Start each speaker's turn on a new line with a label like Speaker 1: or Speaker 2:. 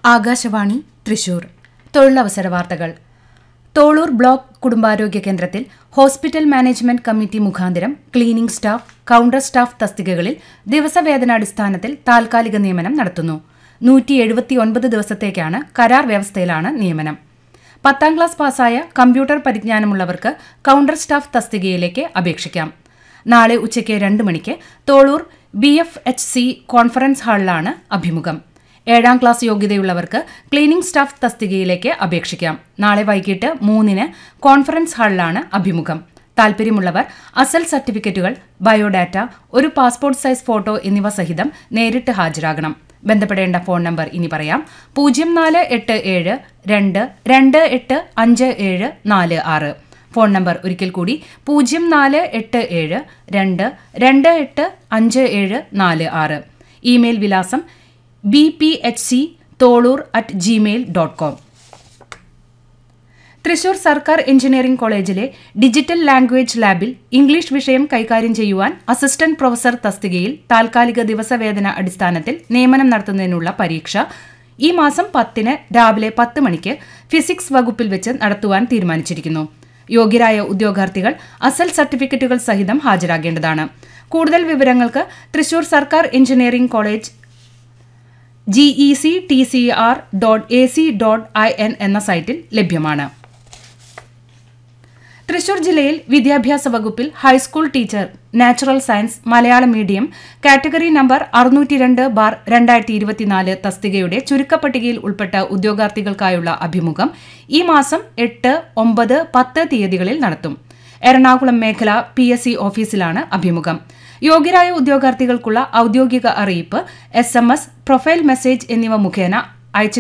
Speaker 1: ആകാശവാണി തൃശൂർ തൊഴിലവസര വാർത്തകൾ തോളൂർ ബ്ലോക്ക് കുടുംബാരോഗ്യ കേന്ദ്രത്തിൽ ഹോസ്പിറ്റൽ മാനേജ്മെന്റ് കമ്മിറ്റി മുഖാന്തരം ക്ലീനിംഗ് സ്റ്റാഫ് കൌണ്ടർ സ്റ്റാഫ് തസ്തികകളിൽ ദിവസവേതനാടിസ്ഥാനത്തിൽ താൽക്കാലിക നിയമനം നടത്തുന്നു നൂറ്റി എഴുപത്തിയൊൻപത് ദിവസത്തേക്കാണ് കരാർ വ്യവസ്ഥയിലാണ് നിയമനം പത്താം ക്ലാസ് പാസ്സായ കമ്പ്യൂട്ടർ പരിജ്ഞാനമുള്ളവർക്ക് കൌണ്ടർ സ്റ്റാഫ് തസ്തികയിലേക്ക് അപേക്ഷിക്കാം നാളെ ഉച്ചയ്ക്ക് രണ്ട് മണിക്ക് Tholur B F H C conference ഹാളിലാണ് അഭിമുഖം ഏഴാം ക്ലാസ് യോഗ്യതയുള്ളവർക്ക് ക്ലീനിംഗ് സ്റ്റാഫ് തസ്തികയിലേക്ക് അപേക്ഷിക്കാം നാളെ വൈകിട്ട് മൂന്നിന് കോൺഫറൻസ് ഹാളിലാണ് അഭിമുഖം താൽപ്പര്യമുള്ളവർ അസൽ സർട്ടിഫിക്കറ്റുകൾ ബയോഡാറ്റ ഒരു പാസ്പോർട്ട് സൈസ് ഫോട്ടോ എന്നിവ സഹിതം നേരിട്ട് ഹാജരാകണം ബന്ധപ്പെടേണ്ട ഫോൺ നമ്പർ ഇനി പറയാം പൂജ്യം നാല് എട്ട് ഏഴ് രണ്ട് രണ്ട് എട്ട് അഞ്ച് ഏഴ് നാല് ആറ് ഫോൺ നമ്പർ ഒരിക്കൽ കൂടി പൂജ്യം നാല് എട്ട് ഏഴ് രണ്ട് രണ്ട് എട്ട് അഞ്ച് ഏഴ് നാല് ആറ് ഇമെയിൽ വിലാസം B P H C Tholur at Gmail dot com Thrissur സർക്കാർ എഞ്ചിനീയറിംഗ് കോളേജിലെ ഡിജിറ്റൽ ലാംഗ്വേജ് ലാബിൽ ഇംഗ്ലീഷ് വിഷയം കൈകാര്യം ചെയ്യുവാൻ അസിസ്റ്റന്റ് പ്രൊഫസർ തസ്തികയിൽ താൽക്കാലിക ദിവസവേതന അടിസ്ഥാനത്തിൽ നിയമനം നടത്തുന്നതിനുള്ള പരീക്ഷ ഈ മാസം പത്തിന് രാവിലെ പത്ത് മണിക്ക് ഫിസിക്സ് വകുപ്പിൽ വെച്ച് നടത്തുവാൻ തീരുമാനിച്ചിരിക്കുന്നു യോഗ്യരായ ഉദ്യോഗാർത്ഥികൾ അസൽ സർട്ടിഫിക്കറ്റുകൾ സഹിതം ഹാജരാകേണ്ടതാണ് കൂടുതൽ വിവരങ്ങൾക്ക് തൃശൂർ സർക്കാർ engineering college GE C T C R dot A C dot I N എന്ന സൈറ്റിൽ ലഭ്യമാണ് തൃശൂർ ജില്ലയിൽ വിദ്യാഭ്യാസ വകുപ്പിൽ high school teacher natural science Malayalam medium category number അറുന്നൂറ്റി രണ്ട് ബാർ രണ്ടായിരത്തി ഇരുപത്തിനാല് തസ്തികയുടെ ചുരുക്കപ്പട്ടികയിൽ ഉൾപ്പെട്ട ഉദ്യോഗാർത്ഥികൾക്കായുള്ള അഭിമുഖം ഈ മാസം എട്ട് ഒമ്പത് പത്ത് തീയതികളിൽ നടത്തും എറണാകുളം മേഖല പി എസ് സി ഓഫീസിലാണ് അഭിമുഖം യോഗ്യരായ ഉദ്യോഗാർത്ഥികൾക്കുള്ള ഔദ്യോഗിക അറിയിപ്പ് S M S profile message എന്നിവ മുഖേന അയച്ചു